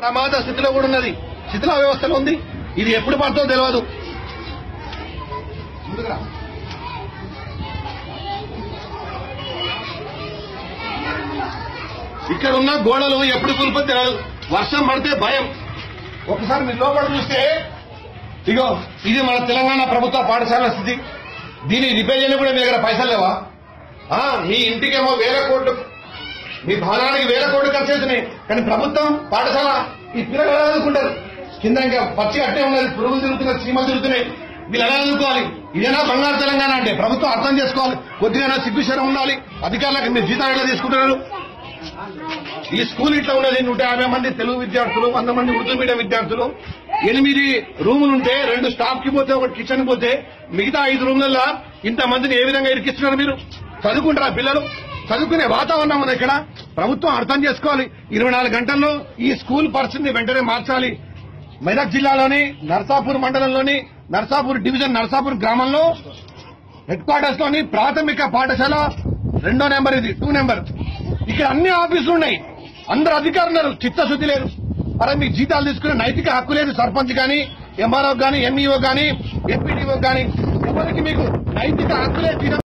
ప్రమాద స్థితిలో కూడా ఉన్నది శిథిల వ్యవస్థలో ఉంది ఇది ఎప్పుడు పడుతుందో తెలియదు ముందుకురా. ఇక్కడ ఉన్న గోడలు ఎప్పుడు కూలిపో తెలియదు వర్షం పడితే భయం ఒకసారి మీరు లోపల చూస్తే ఇగో ఇది మన తెలంగాణ ప్రభుత్వ పాఠశాల స్థితి దీన్ని రిపేర్ చేయడం కూడా మీ దగ్గర పైసలు లేవా ఆ, మీ ఇంటికేమో వేల కోట్లు మీ భవనానికి వేల కోట్లు ఖర్చు అవుతున్నాయి కానీ ప్రభుత్వం పాఠశాల ఈ పిల్లలు ఎలా చదువుకుంటారు కింద ఇంకా పచ్చి అట్టే ఉన్నది పురుగులు తిరుగుతున్నాయి చీమలు తిరుగుతున్నాయి వీళ్ళు ఎలా చదువుకోవాలి ఇదేనా బంగారు తెలంగాణ అంటే ప్రభుత్వం అర్థం చేసుకోవాలి కొద్దిగా సిగ్గుశరం ఉండాలి అధికారులకు మీరు జీతాలు ఎలా తీసుకుంటున్నారు ఈ స్కూల్ ఇట్లా ఉన్నది నూట యాభై మంది తెలుగు విద్యార్థులు వంద మంది ఉర్దూ మీడియం విద్యార్థులు ఎనిమిది రూములు ఉంటే రెండు స్టాఫ్ కి పోతే ఒకటి కిచెన్ పోతే మిగతా ఐదు రూమ్లలో ఇంత మందిని ఏ విధంగా ఇరికిస్తున్నారు మీరు చదువుకుంటారా పిల్లలు చదువుకునే వాతావరణం ఉంది ఇక్కడ ప్రభుత్వం అర్థం చేసుకోవాలి ఇరవై నాలుగు గంటల్లో ఈ స్కూల్ పరిస్థితిని వెంటనే మార్చాలి మెదక్ జిల్లాలోని నర్సాపూర్ మండలంలోని నర్సాపూర్ డివిజన్ నర్సాపూర్ గ్రామంలో హెడ్ క్వార్టర్స్ లోని ప్రాథమిక పాఠశాల రెండో నెంబర్ ఇది టూ నెంబర్ ఇక్కడ అన్ని ఆఫీసులు ఉన్నాయి అందరు అధికారులు ఉన్నారు చిత్తశుద్ధి లేదు అరే మీకు జీతాలు తీసుకునే నైతిక హక్కు లేదు సర్పంచ్ గాని ఎంఆర్ఓ గాని ఎంఈఓ గాని ఎంపీడీఓ గాని ఎవరికి మీకు నైతిక హక్కు లేదు జీతం